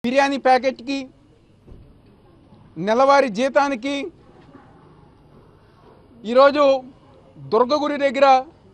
బిర్యానీ ప్యాకెట్కి నెలవారీ జీతానికి ఈరోజు దుర్గగుడి దగ్గర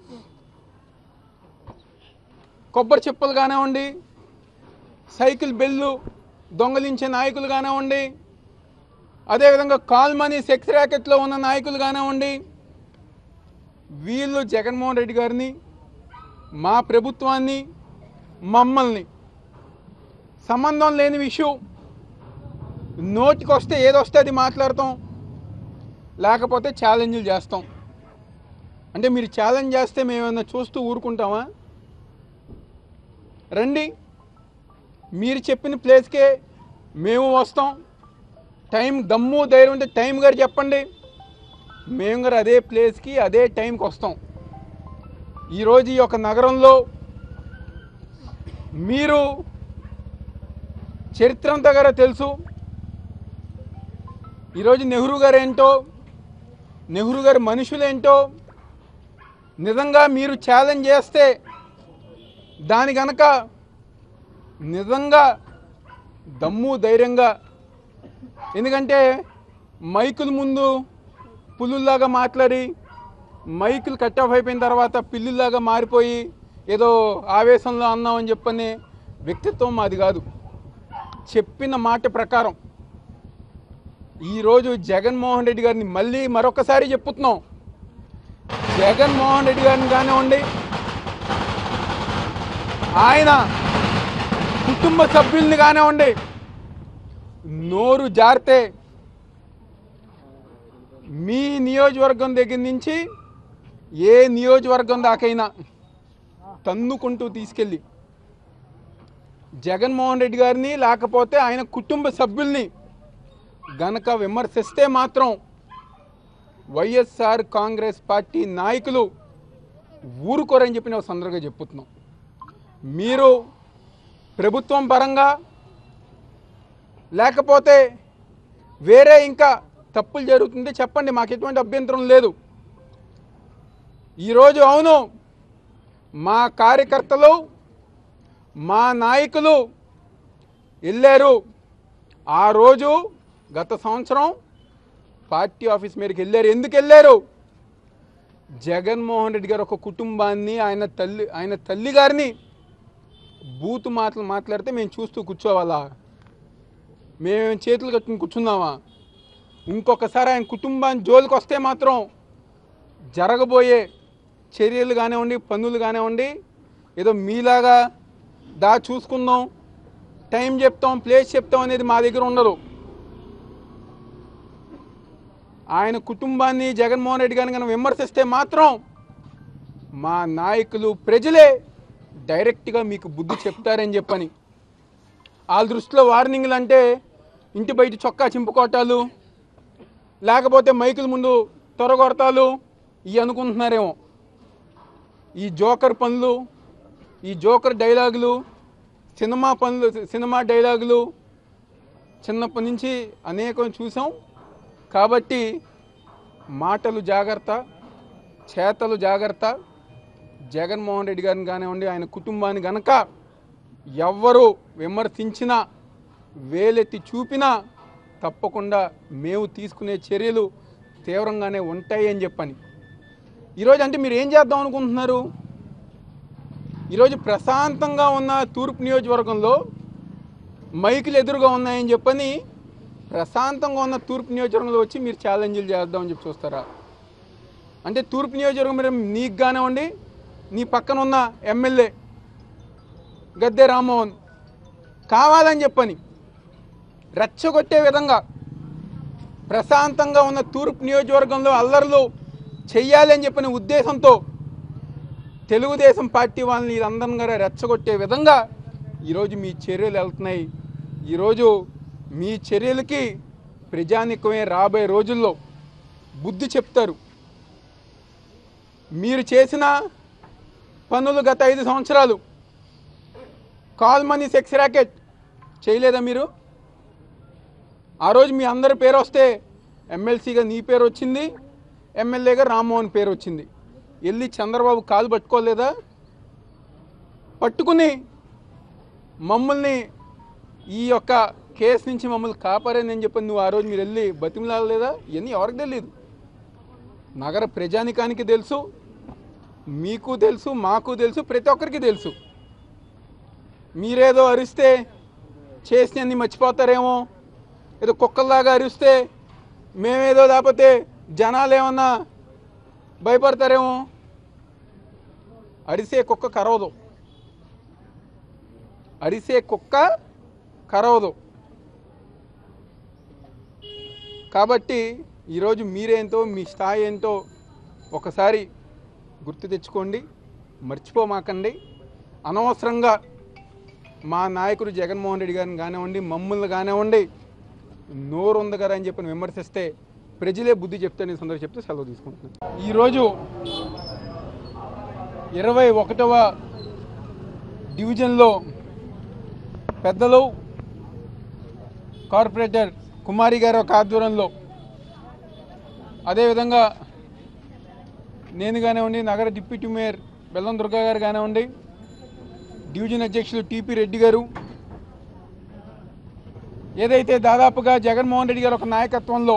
కొబ్బరి చెప్పులు కానివ్వండి సైకిల్ బెల్లు దొంగలించే నాయకులు కానివ్వండి అదేవిధంగా కాల్ మనీ సెక్స్ ర్యాకెట్లో ఉన్న నాయకులు కానివ్వండి వీళ్ళు జగన్మోహన్ రెడ్డి గారిని మా ప్రభుత్వాన్ని మమ్మల్ని సంబంధం లేని విషయం నోటికి వస్తే ఏదొస్తే అది మాట్లాడతాం లేకపోతే ఛాలెంజ్లు చేస్తాం అంటే మీరు ఛాలెంజ్ చేస్తే మేము ఏమైనా చూస్తూ ఊరుకుంటామా రండి మీరు చెప్పిన ప్లేస్కే మేము వస్తాం టైం దమ్ము ధైర్యం ఉంటే టైం గారు చెప్పండి మేము గారు అదే ప్లేస్కి అదే టైంకి వస్తాం ఈరోజు ఈ యొక్క నగరంలో మీరు చరిత్ర అంతా గారు తెలుసు ఈరోజు నెహ్రూ గారు ఏంటో నెహ్రూ గారి మనుషులేంటో నిజంగా మీరు ఛాలెంజ్ చేస్తే దాని గనక నిజంగా దమ్ము ధైర్యంగా ఎందుకంటే మైకుల ముందు పులుల్లాగా మాట్లాడి మైకులు కట్ ఆఫ్ అయిపోయిన తర్వాత పిల్లుల్లాగా మారిపోయి ఏదో ఆవేశంలో అన్నామని చెప్పని వ్యక్తిత్వం మాది కాదు చెప్పిన మాట ప్రకారం ఈరోజు జగన్మోహన్ రెడ్డి గారిని మళ్ళీ మరొకసారి చెప్పుతున్నాం జగన్మోహన్ రెడ్డి గారిని కానివ్వండి ఆయన కుటుంబ సభ్యుల్ని కానివ్వండి నోరు జారితే మీ నియోజకవర్గం దగ్గర నుంచి ఏ నియోజకవర్గం దాకైనా తన్నుకుంటూ తీసుకెళ్ళి జగన్మోహన్ రెడ్డి గారిని లేకపోతే ఆయన కుటుంబ సభ్యుల్ని గనక విమర్శిస్తే మాత్రం వైఎస్ఆర్ కాంగ్రెస్ పార్టీ నాయకులు ఊరుకోరని చెప్పి నేను సందర్భంగా చెప్పుతున్నాం మీరు ప్రభుత్వం పరంగా లేకపోతే వేరే ఇంకా తప్పులు జరుగుతుంటే చెప్పండి మాకు ఎటువంటి అభ్యంతరం లేదు ఈరోజు అవును మా కార్యకర్తలు మా నాయకులు వెళ్ళారు ఆ రోజు గత సంవత్సరం పార్టీ ఆఫీస్ మీదకి వెళ్ళారు ఎందుకు వెళ్ళారు జగన్మోహన్ రెడ్డి గారు ఒక కుటుంబాన్ని ఆయన తల్లి ఆయన తల్లి గారిని బూతు మాటలు మాట్లాడితే మేము చూస్తూ కూర్చోవాలా మేము చేతులు కట్టుకుని కూర్చుందామా ఇంకొకసారి ఆయన కుటుంబాన్ని జోలికి వస్తే మాత్రం జరగబోయే చర్యలు కానివ్వండి పనులు కానివ్వండి ఏదో మీలాగా దా చూసుకుందాం టైం చెప్తాం ప్లేస్ చెప్తాం అనేది మా దగ్గర ఉండదు ఆయన కుటుంబాన్ని జగన్మోహన్ రెడ్డి గారిని కనుక విమర్శిస్తే మాత్రం మా నాయకులు ప్రజలే డైరెక్ట్గా మీకు బుద్ధి చెప్తారని చెప్పని వాళ్ళ దృష్టిలో వార్నింగ్లు అంటే ఇంటి బయట చొక్కా చింపుకోటాలు లేకపోతే మైకుల ముందు తొరగొడతాలు ఇవి అనుకుంటున్నారేమో ఈ జోకర్ పనులు ఈ జోకర్ డైలాగులు సినిమా పనులు సినిమా డైలాగులు చిన్నప్పటి నుంచి అనేకం చూసాం కాబట్టి మాటలు జాగ్రత్త చేతలు జాగ్రత్త జగన్మోహన్ రెడ్డి గారిని కానివ్వండి ఆయన కుటుంబాన్ని గనక ఎవ్వరు విమర్శించినా వేలెత్తి చూపినా తప్పకుండా మేము తీసుకునే చర్యలు తీవ్రంగానే ఉంటాయి అని చెప్పని ఈరోజు అంటే మీరు ఏం చేద్దాం అనుకుంటున్నారు ఈరోజు ప్రశాంతంగా ఉన్న తూర్పు నియోజకవర్గంలో మైకులు ఎదురుగా ఉన్నాయని చెప్పని ప్రశాంతంగా ఉన్న తూర్పు నియోజకవర్గంలో వచ్చి మీరు ఛాలెంజ్లు చేద్దామని చెప్పి చూస్తారా అంటే తూర్పు నియోజకవర్గం మీరు నీకు కానివ్వండి నీ పక్కన ఉన్న ఎమ్మెల్యే గద్దె రామ్మోహన్ కావాలని చెప్పని రెచ్చగొట్టే విధంగా ప్రశాంతంగా ఉన్న తూర్పు నియోజకవర్గంలో అల్లర్లు చెయ్యాలి అని చెప్పిన ఉద్దేశంతో తెలుగుదేశం పార్టీ వాళ్ళని వీళ్ళందరం గారు రెచ్చగొట్టే విధంగా ఈరోజు మీ చర్యలు వెళ్తున్నాయి ఈరోజు మీ చర్యలకి ప్రజానికమే రాబోయే రోజుల్లో బుద్ధి చెప్తారు మీరు చేసిన పనులు గత ఐదు సంవత్సరాలు కాల్ మనీ సెక్స్ ర్యాకెట్ చేయలేదా మీరు ఆ రోజు మీ అందరి పేరు వస్తే ఎమ్మెల్సీగా నీ పేరు వచ్చింది ఎమ్మెల్యేగా రామ్మోహన్ పేరు వచ్చింది వెళ్ళి చంద్రబాబు కాలు పట్టుకోలేదా పట్టుకుని మమ్మల్ని ఈ యొక్క కేసు నుంచి మమ్మల్ని కాపారని అని చెప్పి నువ్వు ఆ రోజు మీరు వెళ్ళి బతిమలాడలేదా ఇవన్నీ ఎవరికి తెలియదు నగర ప్రజానికానికి తెలుసు మీకు తెలుసు మాకు తెలుసు ప్రతి ఒక్కరికి తెలుసు మీరేదో అరిస్తే చేసినన్ని మర్చిపోతారేమో ఏదో కుక్కల్లాగా అరిస్తే మేమేదో లేకపోతే జనాలు ఏమన్నా భయపడతారేమో అరిసే కుక్క కరవదు అరిసే కుక్క కరవదు కాబట్టి ఈరోజు మీరేంటో మీ స్థాయి ఏంటో ఒకసారి గుర్తు తెచ్చుకోండి మర్చిపోమాకండి అనవసరంగా మా నాయకుడు జగన్మోహన్ రెడ్డి గారిని కానివ్వండి మమ్మల్ని కానివ్వండి నోరు ఉంది కదా అని చెప్పి విమర్శిస్తే ప్రజలే బుద్ధి చెప్తాను సందర్భం చెప్తే సెలవు తీసుకుంటున్నాను ఈరోజు ఇరవై ఒకటవ డివిజన్లో పెద్దలు కార్పొరేటర్ కుమారి గారి ఒక ఆధ్వర్యంలో అదేవిధంగా నేను కానివ్వండి నగర డిప్యూటీ మేయర్ బెల్లం దుర్గా గారు కానివ్వండి డివిజన్ అధ్యక్షులు టీపీ రెడ్డి గారు ఏదైతే దాదాపుగా జగన్మోహన్ రెడ్డి గారు ఒక నాయకత్వంలో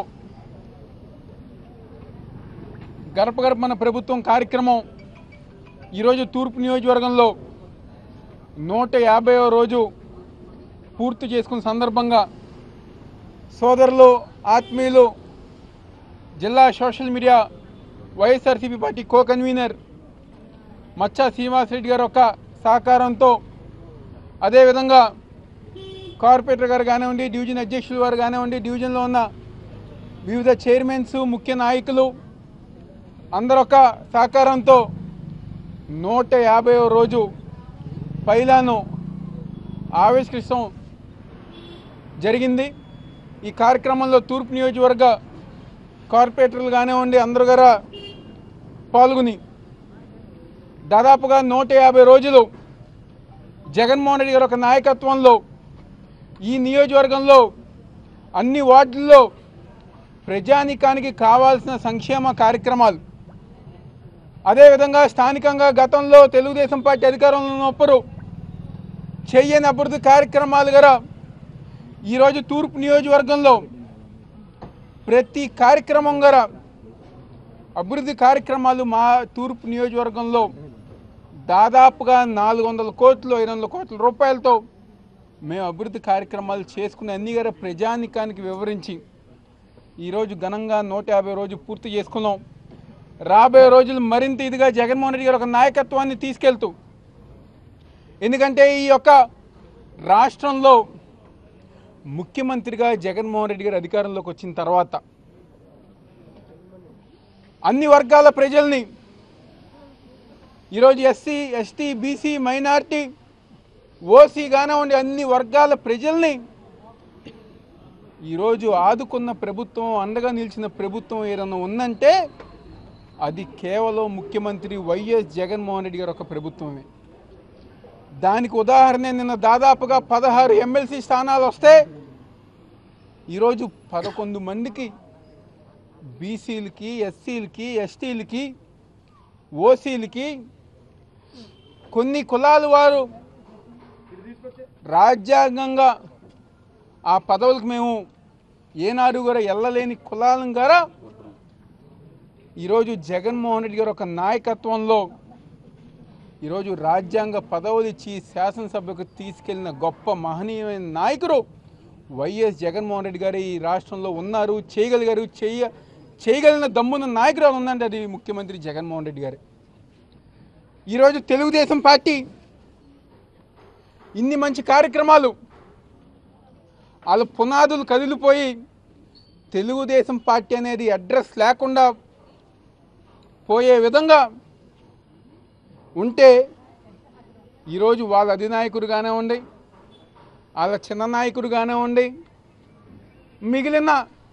గడప గడప మన ప్రభుత్వం కార్యక్రమం ఈరోజు తూర్పు నియోజకవర్గంలో నూట యాభైవ రోజు పూర్తి చేసుకున్న సందర్భంగా సోదరులు ఆత్మీయులు జిల్లా social media YSRCP party co convener Machcha Srinivasareddy గారు ఒక సహకారంతో అదేవిధంగా కార్పొరేటర్ గారు కానివ్వండి డివిజన్ అధ్యక్షులు వారు కానివ్వండి డివిజన్లో ఉన్న వివిధ చైర్మన్స్ ముఖ్య నాయకులు అందరొక సహకారంతో నూట యాభై రోజు పైలాను ఆవిష్కరిస్తాం జరిగింది ఈ కార్యక్రమంలో తూర్పు నియోజకవర్గ కార్పొరేటర్లు కానివ్వండి అందరూ గారా పాల్గొని దాదాపుగా నూట యాభై రోజులు జగన్మోహన్ రెడ్డి గారి ఒక నాయకత్వంలో ఈ నియోజకవర్గంలో అన్ని వార్డుల్లో ప్రజానికానికి కావాల్సిన సంక్షేమ కార్యక్రమాలు అదేవిధంగా స్థానికంగా గతంలో తెలుగుదేశం పార్టీ అధికారంలో ఉన్నప్పుడు చెయ్యని అభివృద్ధి కార్యక్రమాలు గల ఈరోజు తూర్పు నియోజకవర్గంలో ప్రతి కార్యక్రమం గల అభివృద్ధి కార్యక్రమాలు మా తూర్పు నియోజకవర్గంలో దాదాపుగా నాలుగు వందల కోట్లు ఐదు వందల కోట్ల రూపాయలతో మేము అభివృద్ధి కార్యక్రమాలు చేసుకుని అన్ని గారు ప్రజానికానికి వివరించి ఈరోజు ఘనంగా నూట యాభై రోజు పూర్తి చేసుకున్నాం రాబోయే రోజులు మరింత ఇదిగా జగన్మోహన్ రెడ్డి గారు ఒక నాయకత్వాన్ని తీసుకెళ్తూ ఎందుకంటే ఈ యొక్క రాష్ట్రంలో ముఖ్యమంత్రిగా జగన్మోహన్ రెడ్డి గారు అధికారంలోకి వచ్చిన తర్వాత అన్ని వర్గాల ప్రజల్ని ఈరోజు SC ST BC minority OC కానివ్వండి అన్ని వర్గాల ప్రజల్ని ఈరోజు ఆదుకున్న ప్రభుత్వం అండగా నిలిచిన ప్రభుత్వం ఏదైనా ఉందంటే అది కేవలం ముఖ్యమంత్రి వైఎస్ జగన్మోహన్ రెడ్డి గారు ఒక ప్రభుత్వమే దానికి ఉదాహరణ నిన్న దాదాపుగా పదహారు ఎమ్మెల్సీ స్థానాలు వస్తే ఈరోజు పదకొండు మందికి బీసీలకి ఎస్సీలకి ఎస్టీలకి ఓసీలకి కొన్ని కులాల వారు రాజ్యాంగంగా ఆ పదవులకు మేము ఏనాడు కూడా వెళ్ళలేని కులాలం గారా ఈరోజు జగన్మోహన్ రెడ్డి గారు ఒక నాయకత్వంలో ఈరోజు రాజ్యాంగ పదవులు ఇచ్చి శాసనసభకు తీసుకెళ్లిన గొప్ప మహనీయమైన నాయకుడు వైఎస్ జగన్మోహన్ రెడ్డి గారు ఈ రాష్ట్రంలో ఉన్నారు చేయగలిగారు చేయ చేయగలిగిన దమ్మున్న నాయకుడు ఎవరు ఉందంటే అది ముఖ్యమంత్రి జగన్మోహన్ రెడ్డి గారు ఈరోజు తెలుగుదేశం పార్టీ ఇన్ని మంచి కార్యక్రమాలు వాళ్ళ పునాదులు కదిలిపోయి తెలుగుదేశం పార్టీ అనేది అడ్రస్ లేకుండా పోయే విధంగా ఉంటే ఈరోజు వాళ్ళ అధినాయకుడు కానివ్వండి వాళ్ళ చిన్న నాయకుడు కానివ్వండి మిగిలిన